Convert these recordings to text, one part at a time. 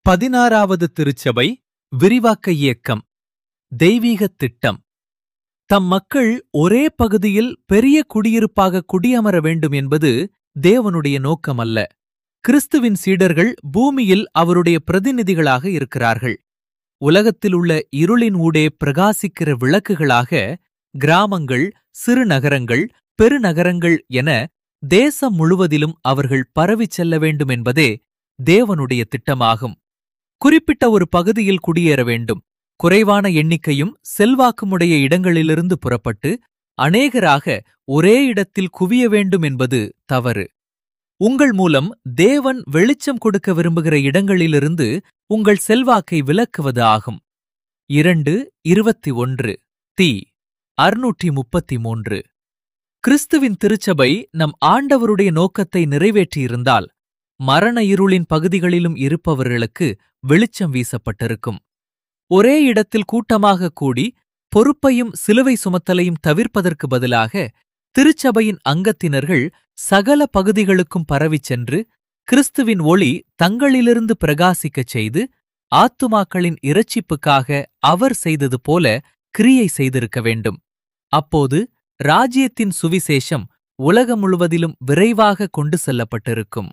பதினாறாவது திருச்சபை விரிவாக்க இயக்கம் தெய்வீகத் திட்டம் தம் மக்கள் ஒரே பகுதியில் பெரிய குடியிருப்பாக குடியமர வேண்டும் என்பது தேவனுடைய நோக்கமல்ல கிறிஸ்துவின் சீடர்கள் பூமியில் அவருடைய பிரதிநிதிகளாக இருக்கிறார்கள் உலகத்தில் உள்ள இருளின் ஊடே பிரகாசிக்கிற விளக்குகளாக கிராமங்கள் சிறு நகரங்கள் பெருநகரங்கள் என தேசம் முழுவதிலும் அவர்கள் பரவிச் செல்ல வேண்டும் என்பதே தேவனுடைய திட்டமாகும் குறிப்பிட்ட ஒரு பகுதியில் குடியேற வேண்டும் குறைவான எண்ணிக்கையும் செல்வாக்குமுடைய இடங்களிலிருந்து புறப்பட்டு அநேகராக ஒரே இடத்தில் குவிய வேண்டும் என்பது தவறு உங்கள் மூலம் தேவன் வெளிச்சம் கொடுக்க விரும்புகிற இடங்களிலிருந்து உங்கள் செல்வாக்கை விலக்குவது ஆகும் இரண்டு இருபத்தி ஒன்று தி அறுநூற்றி முப்பத்தி மூன்று கிறிஸ்துவின் திருச்சபை நம் ஆண்டவருடைய நோக்கத்தை நிறைவேற்றியிருந்தால் மரண இருளின் பகுதிகளிலும் இருப்பவர்களுக்கு வெளிச்சம் வீசப்பட்டிருக்கும் ஒரே இடத்தில் கூட்டமாக கூடி பொறுப்பையும் சிலுவை சுமத்தலையும் தவிர்ப்பதற்கு பதிலாக திருச்சபையின் அங்கத்தினர்கள் சகல பகுதிகளுக்கும் பரவிச் சென்று கிறிஸ்துவின் ஒளி தங்களிலிருந்து பிரகாசிக்கச் செய்து ஆத்துமாக்களின் இரட்சிப்புக்காக அவர் செய்தது போல கிரியை செய்திருக்க வேண்டும் அப்போது ராஜ்யத்தின் சுவிசேஷம் உலகம் முழுவதிலும் விரைவாக கொண்டு செல்லப்பட்டிருக்கும்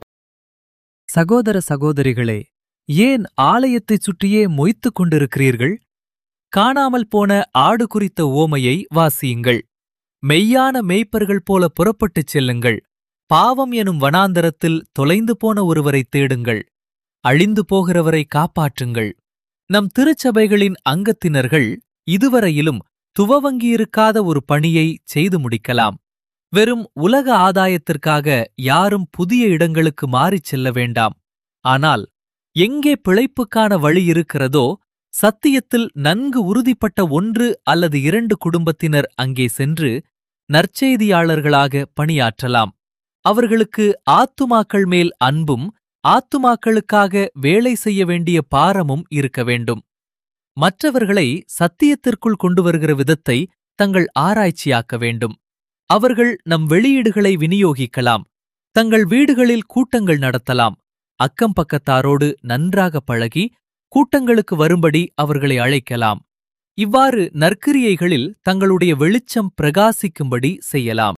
சகோதர சகோதரிகளே ஏன் ஆலயத்தைச் சுற்றியே மொய்த்துக் கொண்டிருக்கிறீர்கள் காணாமல் போன ஆடு குறித்த ஓமையை வாசியுங்கள் மெய்யான மேய்ப்பர்கள் போல புறப்பட்டுச் செல்லுங்கள் பாவம் எனும் வனாந்தரத்தில் தொலைந்து போன ஒருவரை தேடுங்கள் அழிந்து போகிறவரை காப்பாற்றுங்கள் நம் திருச்சபைகளின் அங்கத்தினர்கள் இதுவரையிலும் துவவங்கியிருக்காத ஒரு பணியை செய்து முடிக்கலாம் வெறும் உலக ஆதாயத்திற்காக யாரும் புதிய இடங்களுக்கு மாறிச் செல்ல வேண்டாம் ஆனால் எங்கே பிழைப்புக்கான வழி இருக்கிறதோ சத்தியத்தில் நன்கு உறுதிப்பட்ட ஒன்று அல்லது இரண்டு குடும்பத்தினர் அங்கே சென்று நற்செய்தியாளர்களாக பணியாற்றலாம் அவர்களுக்கு ஆத்துமாக்கள் மேல் அன்பும் ஆத்துமாக்களுக்காக வேலை செய்ய வேண்டிய பாரமும் இருக்க வேண்டும் மற்றவர்களை சத்தியத்திற்குள் கொண்டு வருகிற விதத்தை தங்கள் ஆராய்ச்சியாக்க வேண்டும் அவர்கள் நம் வெளியீடுகளை விநியோகிக்கலாம் தங்கள் வீடுகளில் கூட்டங்கள் நடத்தலாம் அக்கம் பக்கத்தாரோடு நன்றாக பழகி கூட்டங்களுக்கு வரும்படி அவர்களை அழைக்கலாம் இவ்வாறு நற்கிரியைகளில் தங்களுடைய வெளிச்சம் பிரகாசிக்கும்படி செய்யலாம்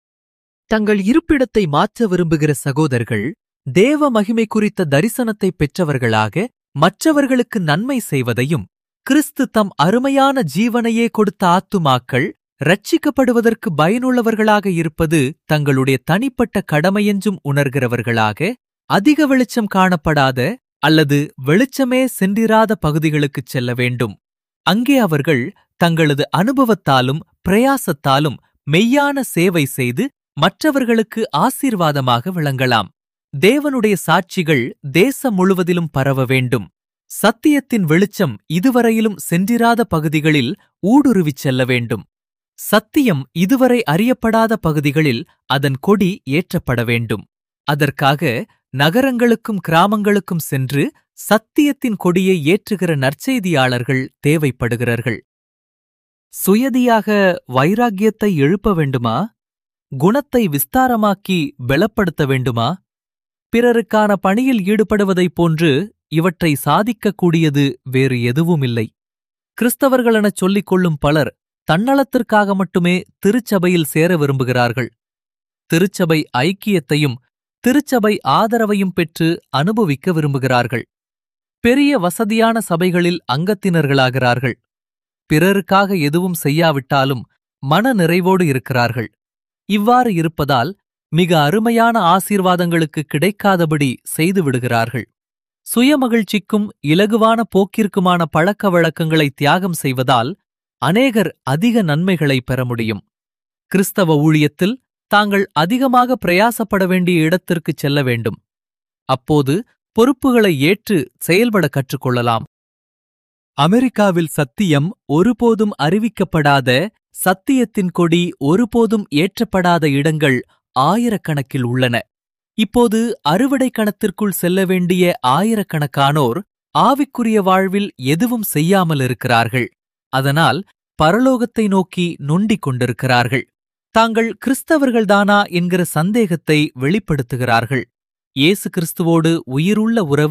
தங்கள் இருப்பிடத்தை மாற்ற விரும்புகிற சகோதரர்கள் தேவ மகிமை குறித்த தரிசனத்தை பெற்றவர்களாக மற்றவர்களுக்கு நன்மை செய்வதையும் கிறிஸ்து தம் அருமையான ஜீவனையே கொடுத்த ஆத்துமாக்கள் ரட்சிக்கப்படுவதற்கு பயனுள்ளவர்களாக இருப்பது தங்களுடைய தனிப்பட்ட கடமையென்றும் உணர்கிறவர்களாக அதிக வெளிச்சம் காணப்படாத அல்லது வெளிச்சமே சென்றிராத பகுதிகளுக்குச் செல்ல வேண்டும் அங்கே அவர்கள் தங்களது அனுபவத்தாலும் பிரயாசத்தாலும் மெய்யான சேவை செய்து மற்றவர்களுக்கு ஆசீர்வாதமாக விளங்கலாம் தேவனுடைய சாட்சிகள் தேசம் முழுவதிலும் பரவ வேண்டும் சத்தியத்தின் வெளிச்சம் இதுவரையிலும் சென்றிராத பகுதிகளில் ஊடுருவிச் செல்ல வேண்டும் சத்தியம் இதுவரை அறியப்படாத பகுதிகளில் அதன் கொடி ஏற்றப்பட வேண்டும் அதற்காக நகரங்களுக்கும் கிராமங்களுக்கும் சென்று சத்தியத்தின் கொடியை ஏற்றுகிற நற்செய்தியாளர்கள் தேவைப்படுகிறார்கள் சுயதியாக வைராக்கியத்தை எழுப்ப வேண்டுமா குணத்தை விஸ்தாரமாக்கி பலப்படுத்த வேண்டுமா பிறருக்கான பணியில் ஈடுபடுவதைப் போன்று இவற்றை சாதிக்கக்கூடியது வேறு எதுவுமில்லை கிறிஸ்தவர்களெனச் சொல்லிக் கொள்ளும் பலர் தன்னலத்திற்காக மட்டுமே திருச்சபையில் சேர விரும்புகிறார்கள் திருச்சபை ஐக்கியத்தையும் திருச்சபை ஆதரவையும் பெற்று அனுபவிக்க விரும்புகிறார்கள் பெரிய வசதியான சபைகளில் அங்கத்தினர்களாகிறார்கள் பிறருக்காக எதுவும் செய்யாவிட்டாலும் மன நிறைவோடு இருக்கிறார்கள் இவ்வாறு இருப்பதால் மிக அருமையான ஆசீர்வாதங்களுக்கு கிடைக்காதபடி செய்து விடுகிறார்கள் சுயமகிழ்ச்சிக்கும் இலகுவான போக்கிற்குமான பழக்க வழக்கங்களை தியாகம் செய்வதால் அநேகர் அதிக நன்மைகளை பெற முடியும் கிறிஸ்தவ ஊழியத்தில் தாங்கள் அதிகமாக பிரயாசப்பட வேண்டிய இடத்திற்குச் செல்ல வேண்டும் அப்போது பொறுப்புகளை ஏற்று செயல்பட கற்றுக்கொள்ளலாம் அமெரிக்காவில் சத்தியம் ஒருபோதும் அறிவிக்கப்படாத சத்தியத்தின் கொடி ஒருபோதும் ஏற்றப்படாத இடங்கள் ஆயிரக்கணக்கில் உள்ளன இப்போது அறுவடை கணத்திற்குள் செல்ல வேண்டிய ஆயிரக்கணக்கானோர் ஆவிக்குரிய வாழ்வில் எதுவும் செய்யாமல் இருக்கிறார்கள் அதனால் பரலோகத்தை நோக்கி நொண்டிக் கொண்டிருக்கிறார்கள் தாங்கள் கிறிஸ்தவர்கள்தானா என்கிற சந்தேகத்தை வெளிப்படுத்துகிறார்கள் இயேசு கிறிஸ்துவோடு உயிருள்ள உறவு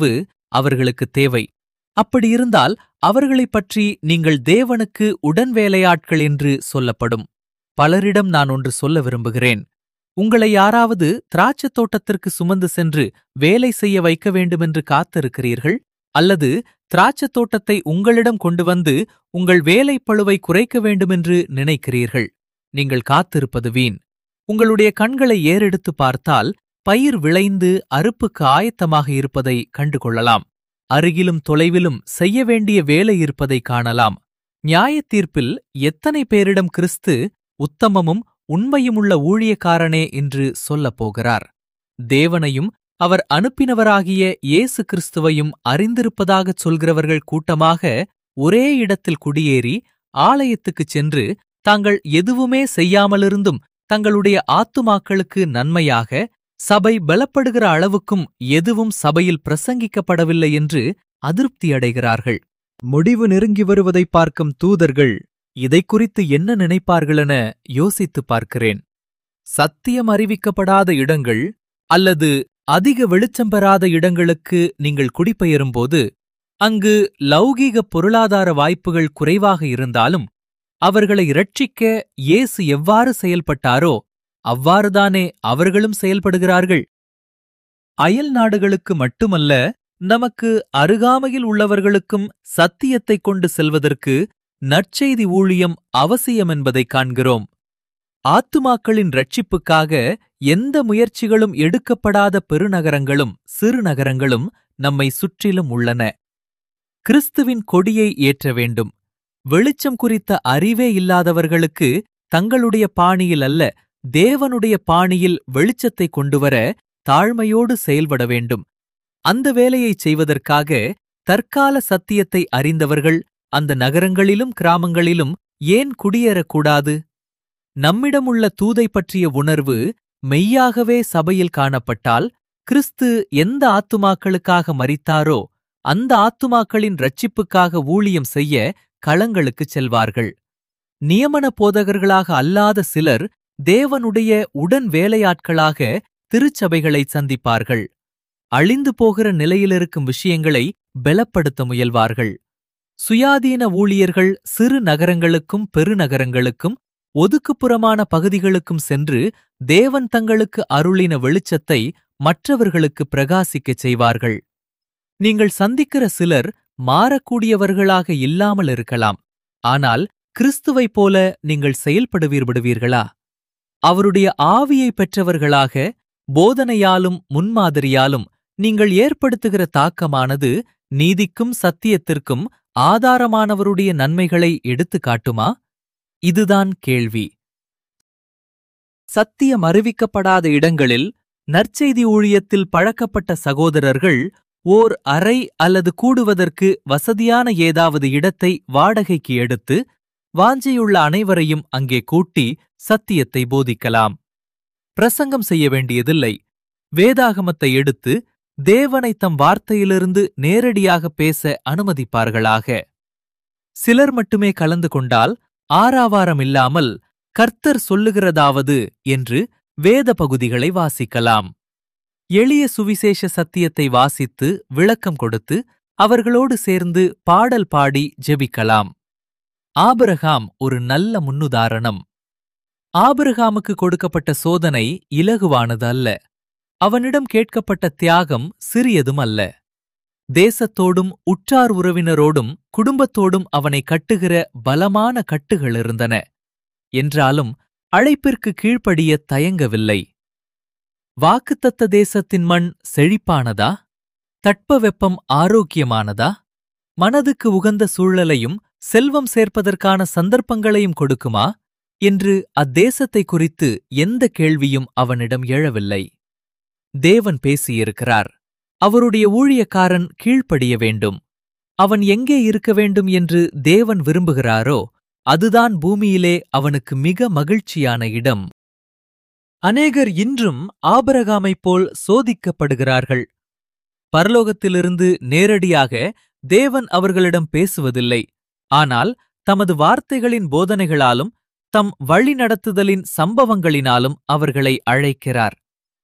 அவர்களுக்கு தேவை அப்படியிருந்தால் அவர்களைப் பற்றி நீங்கள் தேவனுக்கு உடன்வேலையாட்கள் என்று சொல்லப்படும் பலரிடம் நான் ஒன்று சொல்ல விரும்புகிறேன் உங்களை யாராவது திராட்சத் தோட்டத்திற்கு சுமந்து சென்று வேலை செய்ய வைக்க வேண்டுமென்று காத்திருக்கிறீர்கள் அல்லது திராட்சத் தோட்டத்தை உங்களிடம் கொண்டு வந்து உங்கள் வேலைப் பளுவை குறைக்க வேண்டுமென்று நினைக்கிறீர்கள் நீங்கள் காத்திருப்பது வீண் உங்களுடைய கண்களை ஏறெடுத்து பார்த்தால் பயிர் விளைந்து அறுப்புக்கு ஆயத்தமாக இருப்பதை கண்டுகொள்ளலாம் அருகிலும் தொலைவிலும் செய்ய வேண்டிய வேலை இருப்பதை காணலாம் நியாயத் தீர்ப்பில் எத்தனை பேரிடம் கிறிஸ்து உத்தமமும் உண்மையுமுள்ள ஊழியக்காரனே என்று சொல்லப் போகிறார் தேவனையும் அவர் அனுப்பினவராகிய இயேசு கிறிஸ்துவையும் அறிந்திருப்பதாகச் சொல்கிறவர்கள் கூட்டமாக ஒரே இடத்தில் குடியேறி ஆலயத்துக்குச் சென்று தாங்கள் எதுவுமே செய்யாமலிருந்தும் தங்களுடைய ஆத்துமாக்களுக்கு நன்மையாக சபை பலப்படுகிற அளவுக்கும் எதுவும் சபையில் பிரசங்கிக்கப்படவில்லை என்று அதிருப்தியடைகிறார்கள் முடிவு நெருங்கி வருவதை பார்க்கும் தூதர்கள் இதை குறித்து என்ன நினைப்பார்களென யோசித்துப் பார்க்கிறேன் சத்தியம் அறிவிக்கப்படாத இடங்கள் அல்லது அதிக வெளிச்சம் பெறாத இடங்களுக்கு நீங்கள் குடிபெயரும்போது அங்கு லௌகீக பொருளாதார வாய்ப்புகள் குறைவாக இருந்தாலும் அவர்களை இரட்சிக்க இயேசு எவ்வாறு செயல்பட்டாரோ அவ்வாறுதானே அவர்களும் செயல்படுகிறார்கள் அயல் நாடுகளுக்கு மட்டுமல்ல நமக்கு அருகாமையில் உள்ளவர்களுக்கும் சத்தியத்தைக் கொண்டு செல்வதற்கு நற்செய்தி ஊழியம் அவசியம் என்பதைக் காண்கிறோம் ஆத்துமாக்களின் ரட்சிப்புக்காக எந்த முயற்சிகளும் எடுக்கப்படாத பெருநகரங்களும் சிறு நகரங்களும் நம்மை சுற்றிலும் உள்ளன கிறிஸ்துவின் கொடியை ஏற்ற வேண்டும் வெளிச்சம் குறித்த அறிவே இல்லாதவர்களுக்கு தங்களுடைய பாணியில் அல்ல தேவனுடைய பாணியில் வெளிச்சத்தை கொண்டுவர தாழ்மையோடு செயல்பட வேண்டும் அந்த வேலையைச் செய்வதற்காக தற்கால சத்தியத்தை அறிந்தவர்கள் அந்த நகரங்களிலும் கிராமங்களிலும் ஏன் குடியேறக்கூடாது நம்மிடமுள்ள தூதை பற்றிய உணர்வு மெய்யாகவே சபையில் காணப்பட்டால் கிறிஸ்து எந்த ஆத்துமாக்களுக்காக மரித்தாரோ அந்த ஆத்துமாக்களின் ரட்சிப்புக்காக ஊழியம் செய்ய களங்களுக்குச் செல்வார்கள் நியமன போதகர்களாக அல்லாத சிலர் தேவனுடைய உடன் வேலையாட்களாக திருச்சபைகளை சந்திப்பார்கள் அழிந்து போகிற நிலையிலிருக்கும் விஷயங்களை பலப்படுத்த முயல்வார்கள் சுயாதீன ஊழியர்கள் சிறு நகரங்களுக்கும் பெருநகரங்களுக்கும் ஒதுக்குப்புறமான பகுதிகளுக்கும் சென்று தேவன் தங்களுக்கு அருளின வெளிச்சத்தை மற்றவர்களுக்கு பிரகாசிக்கச் செய்வார்கள் நீங்கள் சந்திக்கிற சிலர் மாறக்கூடியவர்களாக இல்லாமல் இருக்கலாம் ஆனால் கிறிஸ்துவைப் போல நீங்கள் செயல்படுவீர் விடுவீர்களா அவருடைய ஆவியை பெற்றவர்களாக போதனையாலும் முன்மாதிரியாலும் நீங்கள் ஏற்படுத்துகிற தாக்கமானது நீதிக்கும் சத்தியத்திற்கும் ஆதாரமானவருடைய நன்மைகளை எடுத்துக் காட்டுமா இதுதான் கேள்வி சத்தியம் அறிவிக்கப்படாத இடங்களில் நற்செய்தி ஊழியத்தில் பழக்கப்பட்ட சகோதரர்கள் ஓர் அறை அல்லது கூடுவதற்கு வசதியான ஏதாவது இடத்தை வாடகைக்கு எடுத்து வாஞ்சையுள்ள அனைவரையும் அங்கே கூட்டி சத்தியத்தை போதிக்கலாம் பிரசங்கம் செய்ய வேண்டியதில்லை வேதாகமத்தை எடுத்து தேவனை தம் வார்த்தையிலிருந்து நேரடியாக பேச அனுமதிப்பார்களாக சிலர் மட்டுமே கலந்து கொண்டால் ஆறாவாரம் இல்லாமல் கர்த்தர் சொல்லுகிறதாவது என்று வேத பகுதிகளை வாசிக்கலாம் எளிய சுவிசேஷ சத்தியத்தை வாசித்து விளக்கம் கொடுத்து அவர்களோடு சேர்ந்து பாடல் பாடி ஜெபிக்கலாம் ஆபிரகாம் ஒரு நல்ல முன்னுதாரணம் ஆபிரகாமுக்கு கொடுக்கப்பட்ட சோதனை இலகுவானது அல்ல அவனிடம் கேட்கப்பட்ட தியாகம் சிறியதும் அல்ல தேசத்தோடும் உற்றார் உறவினரோடும் குடும்பத்தோடும் அவனை கட்டுகிற பலமான கட்டுகள் இருந்தன என்றாலும் அழைப்பிற்கு கீழ்ப்படிய தயங்கவில்லை வாக்குத்தத்த தேசத்தின் மண் செழிப்பானதா தட்பவெப்பம் ஆரோக்கியமானதா மனதுக்கு உகந்த சூழலையும் செல்வம் சேர்ப்பதற்கான சந்தர்ப்பங்களையும் கொடுக்குமா என்று அத்தேசத்தை குறித்து எந்த கேள்வியும் அவனிடம் எழவில்லை தேவன் பேசியிருக்கிறார் அவருடைய ஊழியக்காரன் கீழ்ப்படிய வேண்டும் அவன் எங்கே இருக்க வேண்டும் என்று தேவன் விரும்புகிறாரோ அதுதான் பூமியிலே அவனுக்கு மிக மகிழ்ச்சியான இடம் அநேகர் இன்றும் ஆபரகாமைப் போல் சோதிக்கப்படுகிறார்கள் பரலோகத்திலிருந்து நேரடியாக தேவன் அவர்களிடம் பேசுவதில்லை ஆனால் தமது வார்த்தைகளின் போதனைகளாலும் தம் வழிநடத்துதலின் சம்பவங்களினாலும் அவர்களை அழைக்கிறார்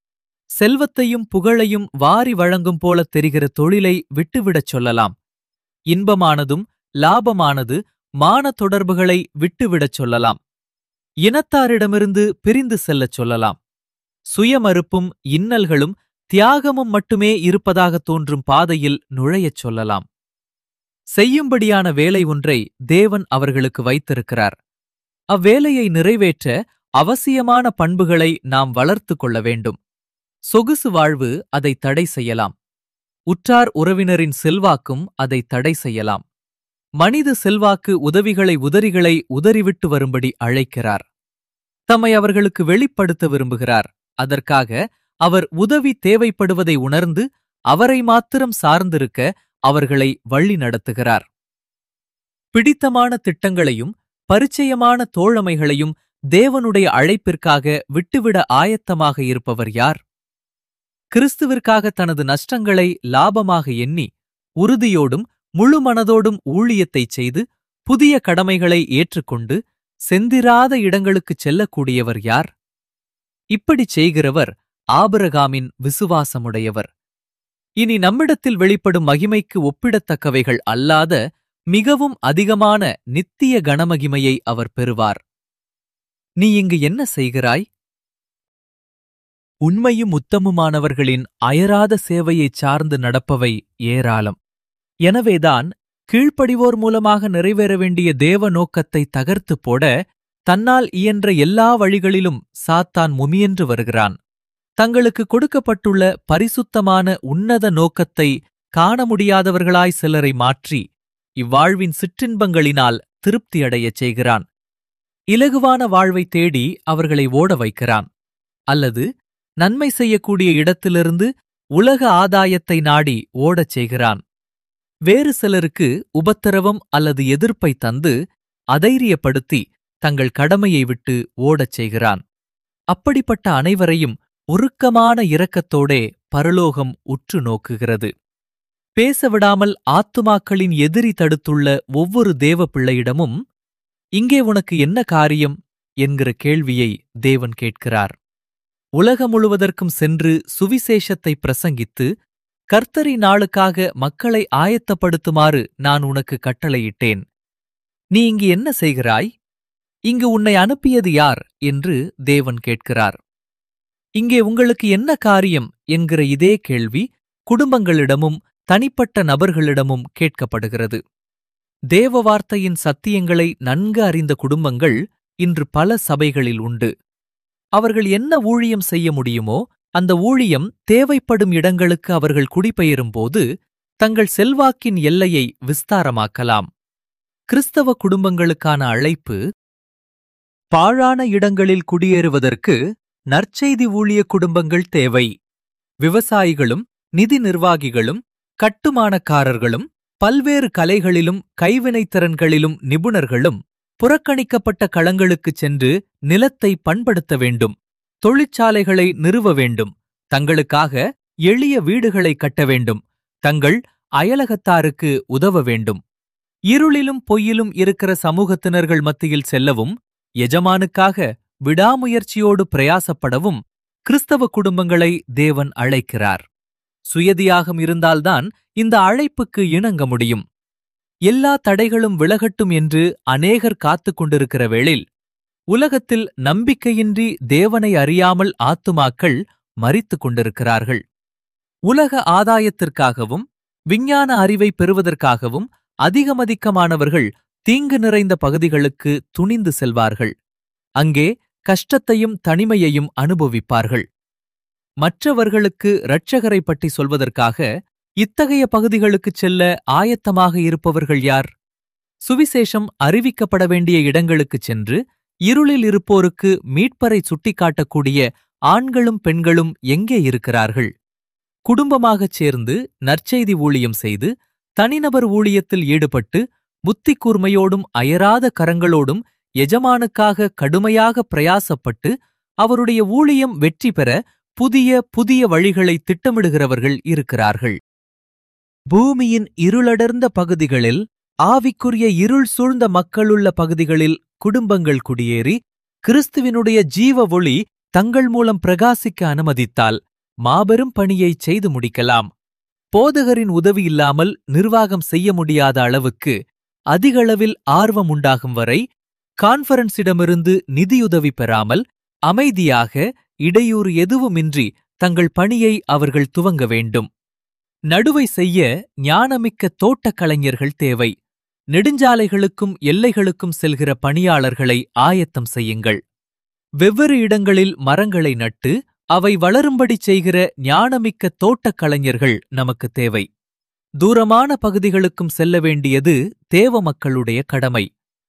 செல்வத்தையும் புகழையும் வாரி வழங்கும் போலத் தெரிகிற தொழிலை விட்டுவிடச் சொல்லலாம் இன்பமானதும் லாபமானது மான தொடர்புகளை விட்டுவிடச் சொல்லலாம் இனத்தாரிடமிருந்து பிரிந்து செல்லச் சொல்லலாம் சுயமறுப்பும் இன்னல்களும் தியாகமும் மட்டுமே இருப்பதாக தோன்றும் பாதையில் நுழையச் சொல்லலாம் செய்யும்படியான வேலை ஒன்றை தேவன் அவர்களுக்கு வைத்திருக்கிறார் அவ்வேலையை நிறைவேற்ற அவசியமான பண்புகளை நாம் வளர்த்துக் கொள்ள வேண்டும் சொகுசு வாழ்வு அதை தடை செய்யலாம் உற்றார் உறவினரின் செல்வாக்கும் அதை தடை செய்யலாம் மனித செல்வாக்கு உதவிகளை உதறிகளை உதறிவிட்டு வரும்படி அழைக்கிறார் தம்மை அவர்களுக்கு வெளிப்படுத்த விரும்புகிறார் அதற்காக அவர் உதவி தேவைப்படுவதை உணர்ந்து அவரை மாத்திரம் சார்ந்திருக்க அவர்களை வழி நடத்துகிறார் பிடித்தமான திட்டங்களையும் பரிச்சயமான தோழமைகளையும் தேவனுடைய அழைப்பிற்காக விட்டுவிட ஆயத்தமாக இருப்பவர் யார் கிறிஸ்துவிற்காக தனது நஷ்டங்களை லாபமாக எண்ணி உறுதியோடும் முழு மனதோடும் ஊழியத்தைச் செய்து புதிய கடமைகளை ஏற்றுக்கொண்டு செந்திராத இடங்களுக்குச் செல்லக்கூடியவர் யார் இப்படிச் செய்கிறவர் ஆபிரகாமின் விசுவாசமுடையவர் இனி நம்மிடத்தில் வெளிப்படும் மகிமைக்கு ஒப்பிடத்தக்கவைகள் அல்லாத மிகவும் அதிகமான நித்திய கனமகிமையை அவர் பெறுவார் நீ இங்கு என்ன செய்கிறாய் உண்மையும் உத்தமுமானவர்களின் அயராத சேவையைச் சார்ந்து நடப்பவை ஏராளம் எனவேதான் கீழ்ப்படிவோர் மூலமாக நிறைவேற வேண்டிய தேவ நோக்கத்தை தகர்த்துப் போட தன்னால் இயன்ற எல்லா வழிகளிலும் சாத்தான் முமியென்று வருகிறான் தங்களுக்கு கொடுக்கப்பட்டுள்ள பரிசுத்தமான உன்னத நோக்கத்தை காண முடியாதவர்களாய் சிலரை மாற்றி இவ்வாழ்வின் சிற்றின்பங்களினால் திருப்தியடையச் செய்கிறான் இலகுவான வாழ்வை தேடி அவர்களை ஓட வைக்கிறான் அல்லது நன்மை செய்யக்கூடிய இடத்திலிருந்து உலக ஆதாயத்தை நாடி ஓடச் செய்கிறான் வேறு சிலருக்கு உபத்திரவம் அல்லது எதிர்ப்பை தந்து அதைரியப்படுத்தி தங்கள் கடமையை விட்டு ஓடச் செய்கிறான் அப்படிப்பட்ட அனைவரையும் உருக்கமான இரக்கத்தோடே பரலோகம் உற்று நோக்குகிறது பேசவிடாமல் ஆத்துமாக்களின் எதிரி தடுத்துள்ள ஒவ்வொரு தேவ பிள்ளையிடமும் இங்கே உனக்கு என்ன காரியம் என்கிற கேள்வியை தேவன் கேட்கிறார் உலகம் முழுவதற்கும் சென்று சுவிசேஷத்தை பிரசங்கித்து கர்த்தரி நாளுக்காக மக்களை ஆயத்தப்படுத்துமாறு நான் உனக்கு கட்டளையிட்டேன் நீ இங்கு என்ன செய்கிறாய் இங்கு உன்னை அனுப்பியது யார் என்று தேவன் கேட்கிறார் இங்கே உங்களுக்கு என்ன காரியம் என்கிற இதே கேள்வி குடும்பங்களிடமும் தனிப்பட்ட நபர்களிடமும் கேட்கப்படுகிறது தேவ வார்த்தையின் சத்தியங்களை நன்கு அறிந்த குடும்பங்கள் இன்று பல சபைகளில் உண்டு அவர்கள் என்ன ஊழியம் செய்ய முடியுமோ அந்த ஊழியம் தேவைப்படும் இடங்களுக்கு அவர்கள் குடிபெயரும்போது தங்கள் செல்வாக்கின் எல்லையை விஸ்தாரமாக்கலாம் கிறிஸ்தவ குடும்பங்களுக்கான அழைப்பு பாழான இடங்களில் குடியேறுவதற்கு நற்செய்தி ஊழிய குடும்பங்கள் தேவை விவசாயிகளும் நிதி நிர்வாகிகளும் கட்டுமானக்காரர்களும் பல்வேறு கலைகளிலும் கைவினைத்திறன்களிலும் நிபுணர்களும் புறக்கணிக்கப்பட்ட களங்களுக்குச் சென்று நிலத்தை பண்படுத்த வேண்டும் தொழிற்சாலைகளை நிறுவ வேண்டும் தங்களுக்காக எளிய வீடுகளை கட்ட வேண்டும் தங்கள் அயலகத்தாருக்கு உதவ வேண்டும் இருளிலும் பொய்யிலும் இருக்கிற சமூகத்தினர்கள் மத்தியில் செல்லவும் எஜமானுக்காக விடாமுயற்சியோடு பிரயாசப்படவும் கிறிஸ்தவ குடும்பங்களை தேவன் அழைக்கிறார் சுயதியாகம் இருந்தால்தான் இந்த அழைப்புக்கு இணங்க முடியும் எல்லா தடைகளும் விலகட்டும் என்று அநேகர் காத்துக் கொண்டிருக்கிற வேளில் உலகத்தில் நம்பிக்கையின்றி தேவனை அறியாமல் ஆத்துமாக்கள் மரித்துக் கொண்டிருக்கிறார்கள் உலக ஆதாயத்திற்காகவும் விஞ்ஞான அறிவை பெறுவதற்காகவும் அதிகமதிக்கமானவர்கள் தீங்கு நிறைந்த பகுதிகளுக்கு துணிந்து செல்வார்கள் அங்கே கஷ்டத்தையும் தனிமையையும் அனுபவிப்பார்கள் மற்றவர்களுக்கு இரட்சகரை பற்றி சொல்வதற்காக இத்தகைய பகுதிகளுக்குச் செல்ல ஆயத்தமாக இருப்பவர்கள் யார் சுவிசேஷம் அறிவிக்கப்பட வேண்டிய இடங்களுக்குச் சென்று இருளில் இருப்போருக்கு மீட்பரை சுட்டிக்காட்டக்கூடிய ஆண்களும் பெண்களும் எங்கே இருக்கிறார்கள் குடும்பமாகச் சேர்ந்து நற்செய்தி ஊழியம் செய்து தனிநபர் ஊழியத்தில் ஈடுபட்டு புத்தி கூர்மையோடும் அயராத கரங்களோடும் எஜமானுக்காக கடுமையாக பிரயாசப்பட்டு அவருடைய ஊழியம் வெற்றி பெற புதிய புதிய வழிகளை திட்டமிடுகிறவர்கள் இருக்கிறார்கள் பூமியின் இருளடர்ந்த பகுதிகளில் ஆவிக்குரிய இருள் சூழ்ந்த மக்களுள்ள பகுதிகளில் குடும்பங்கள் குடியேறி கிறிஸ்துவினுடைய ஜீவ ஒளி தங்கள் மூலம் பிரகாசிக்க அனுமதித்தால் மாபெரும் பணியை செய்து முடிக்கலாம் போதகரின் உதவி இல்லாமல் நிர்வாகம் செய்ய முடியாத அளவுக்கு அதிகளவில் ஆர்வம் உண்டாகும் வரை கான்ஃபரன்ஸிடமிருந்து நிதியுதவி பெறாமல் அமைதியாக இடையூறு எதுவுமின்றி தங்கள் பணியை அவர்கள் துவங்க வேண்டும் நடுவை செய்ய ஞானமிக்க தோட்டக் கலைஞர்கள் தேவை நெடுஞ்சாலைகளுக்கும் எல்லைகளுக்கும் செல்கிற பணியாளர்களை ஆயத்தம் செய்யுங்கள் வெவ்வேறு இடங்களில் மரங்களை நட்டு அவை வளரும்படி செய்கிற ஞானமிக்க தோட்டக் கலைஞர்கள் நமக்கு தேவை தூரமான பகுதிகளுக்கும் செல்ல வேண்டியது தேவ மக்களுடைய கடமை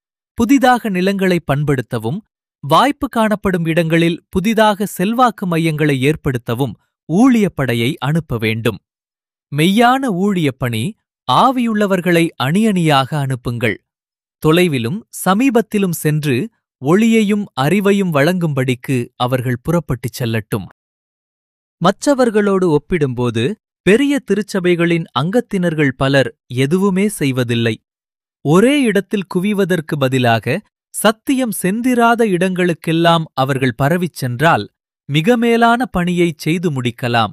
புதிதாக நிலங்களை பண்படுத்தவும் வாய்ப்பு காணப்படும் இடங்களில் புதிதாக செல்வாக்கு மையங்களை ஏற்படுத்தவும் ஊழியப்படையை அனுப்ப வேண்டும் மெய்யான ஊழியப் பணி ஆவியுள்ளவர்களை அணியணியாக அனுப்புங்கள் தொலைவிலும் சமீபத்திலும் சென்று ஒளியையும் அறிவையும் வழங்கும்படிக்கு அவர்கள் புறப்பட்டுச் செல்லட்டும் மற்றவர்களோடு ஒப்பிடும்போது பெரிய திருச்சபைகளின் அங்கத்தினர்கள் பலர் எதுவுமே செய்வதில்லை ஒரே இடத்தில் குவிவதற்கு பதிலாக சத்தியம் செந்திராத இடங்களுக்கெல்லாம் அவர்கள் பரவிச் சென்றால் மிக மேலான பணியைச் செய்து முடிக்கலாம்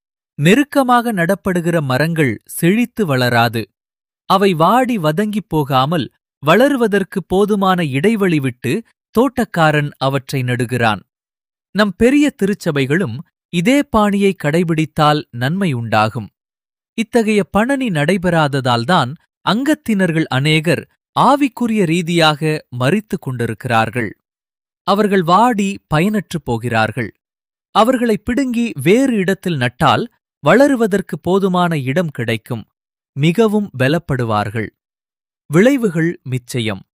நெருக்கமாக நடப்படுகிற மரங்கள் செழித்து வளராது அவை வாடி வதங்கிப் போகாமல் வளருவதற்கு போதுமான இடைவெளி விட்டு தோட்டக்காரன் அவற்றை நடுகிறான் நம் பெரிய திருச்சபைகளும் இதே பாணியை கடைபிடித்தால் நன்மை உண்டாகும் இத்தகைய பணனி நடைபெறாததால்தான் அங்கத்தினர்கள் அநேகர் ஆவிக்குரிய ரீதியாக மறித்துக் கொண்டிருக்கிறார்கள் அவர்கள் வாடி பயனற்றுப் போகிறார்கள் அவர்களை பிடுங்கி வேறு இடத்தில் நட்டால் வளருவதற்கு போதுமான இடம் கிடைக்கும் மிகவும் பலப்படுவார்கள் விளைவுகள் நிச்சயம்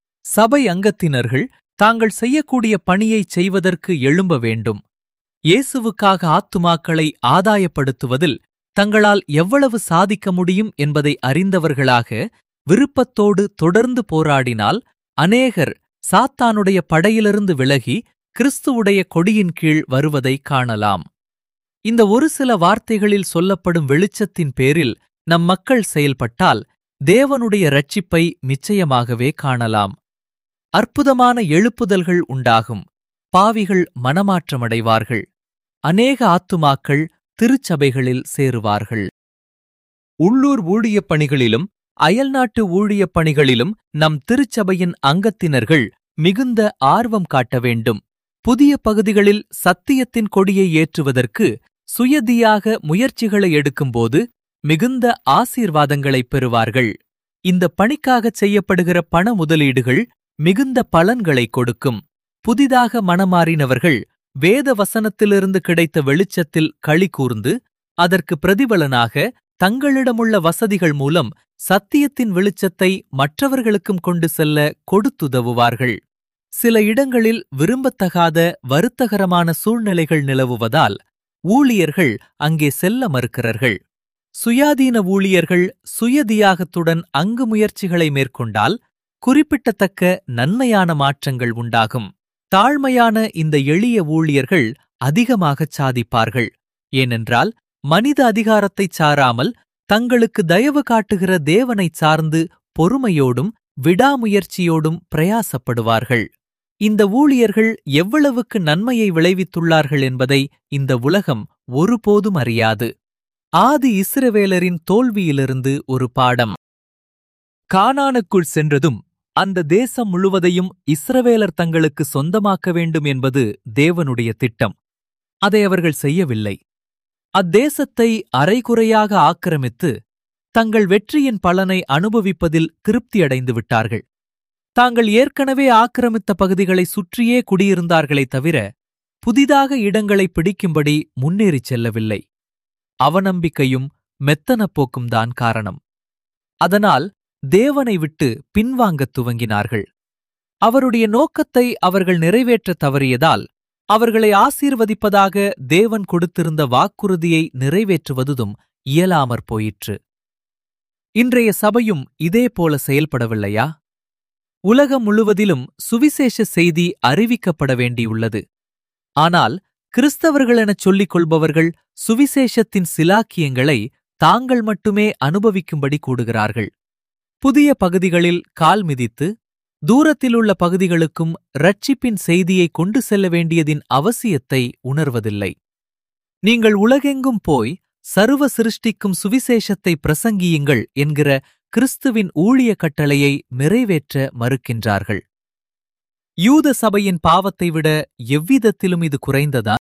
சபை அங்கத்தினர்கள் தாங்கள் செய்யக்கூடிய பணியைச் செய்வதற்கு எழும்ப வேண்டும் இயேசுவுக்காக ஆத்துமாக்களை ஆதாயப்படுத்துவதில் தங்களால் எவ்வளவு சாதிக்க முடியும் என்பதை அறிந்தவர்களாக விருப்பத்தோடு தொடர்ந்து போராடினால் அநேகர் சாத்தானுடைய படையிலிருந்து விலகி கிறிஸ்துவுடைய கொடியின் கீழ் வருவதை காணலாம் இந்த ஒரு சில வார்த்தைகளில் சொல்லப்படும் வெளிச்சத்தின் பேரில் நம் மக்கள் செயல்பட்டால் தேவனுடைய ரட்சிப்பை நிச்சயமாகவே காணலாம் அற்புதமான எழுப்புதல்கள் உண்டாகும் பாவிகள் மனமாற்றமடைவார்கள் அநேக ஆத்துமாக்கள் திருச்சபைகளில் சேருவார்கள் உள்ளூர் ஊழியப் பணிகளிலும் அயல்நாட்டு ஊழியப் பணிகளிலும் நம் திருச்சபையின் அங்கத்தினர்கள் மிகுந்த ஆர்வம் காட்ட வேண்டும் புதிய பகுதிகளில் சத்தியத்தின் கொடியை ஏற்றுவதற்கு சுயதியாக முயற்சிகளை எடுக்கும்போது மிகுந்த ஆசீர்வாதங்களைப் பெறுவார்கள் இந்த பணிக்காகச் செய்யப்படுகிற பண முதலீடுகள் மிகுந்த பலன்களை கொடுக்கும் புதிதாக மனமாறினவர்கள் வேத வசனத்திலிருந்து கிடைத்த வெளிச்சத்தில் களி கூர்ந்து அதற்கு பிரதிபலனாக தங்களிடமுள்ள வசதிகள் மூலம் சத்தியத்தின் வெளிச்சத்தை மற்றவர்களுக்கும் கொண்டு செல்ல கொடுத்துதவுவார்கள் சில இடங்களில் விரும்பத்தகாத வருத்தகரமான சூழ்நிலைகள் நிலவுவதால் ஊழியர்கள் அங்கே செல்ல மறுக்கிறார்கள் சுயாதீன ஊழியர்கள் சுயதியாகத்துடன் அங்கு முயற்சிகளை மேற்கொண்டால் குறிப்பிடத்தக்க நன்மையான மாற்றங்கள் உண்டாகும் தாழ்மையான இந்த எளிய ஊழியர்கள் அதிகமாகச் சாதிப்பார்கள் ஏனென்றால் மனித அதிகாரத்தைச் சாராமல் தங்களுக்கு தயவு காட்டுகிற தேவனைச் சார்ந்து பொறுமையோடும் விடாமுயற்சியோடும் பிரயாசப்படுவார்கள் இந்த ஊழியர்கள் எவ்வளவுக்கு நன்மையை விளைவித்துள்ளார்கள் என்பதை இந்த உலகம் ஒருபோதும் அறியாது ஆதி இஸ்ரவேலரின் தோல்வியிலிருந்து ஒரு பாடம் கானானுக்குள் சென்றதும் அந்த தேசம் முழுவதையும் இஸ்ரவேலர் தங்களுக்கு சொந்தமாக்க வேண்டும் என்பது தேவனுடைய திட்டம் அதை அவர்கள் செய்யவில்லை அத்தேசத்தை அரைகுறையாக ஆக்கிரமித்து தங்கள் வெற்றியின் பலனை அனுபவிப்பதில் திருப்தியடைந்து விட்டார்கள் தாங்கள் ஏற்கனவே ஆக்கிரமித்த பகுதிகளை சுற்றியே குடியிருந்தார்களே தவிர புதிதாக இடங்களை பிடிக்கும்படி முன்னேறிச் செல்லவில்லை அவநம்பிக்கையும் மெத்தனப்போக்கும் தான் காரணம் அதனால் தேவனை விட்டு பின்வாங்கத் துவங்கினார்கள் அவருடைய நோக்கத்தை அவர்கள் நிறைவேற்றத் தவறியதால் அவர்களை ஆசீர்வதிப்பதாக தேவன் கொடுத்திருந்த வாக்குறுதியை நிறைவேற்றுவதும் இயலாமற் போயிற்று இன்றைய சபையும் இதேபோல செயல்படவில்லையா உலகம் முழுவதிலும் சுவிசேஷ செய்தி அறிவிக்கப்பட வேண்டியுள்ளது ஆனால் கிறிஸ்தவர்களெனச் சொல்லிக் கொள்பவர்கள் சுவிசேஷத்தின் சிலாக்கியங்களை தாங்கள் மட்டுமே அனுபவிக்கும்படி கூடுகிறார்கள் புதிய பகுதிகளில் கால் மிதித்து தூரத்திலுள்ள பகுதிகளுக்கும் ரட்சிப்பின் செய்தியை கொண்டு செல்ல வேண்டியதின் அவசியத்தை உணர்வதில்லை நீங்கள் உலகெங்கும் போய் சர்வ சிருஷ்டிக்கும் சுவிசேஷத்தை பிரசங்கியுங்கள் என்கிற கிறிஸ்துவின் ஊழிய கட்டளையை நிறைவேற்ற மறுக்கின்றார்கள் யூத சபையின் பாவத்தை விட எவ்விதத்திலும் இது குறைந்ததா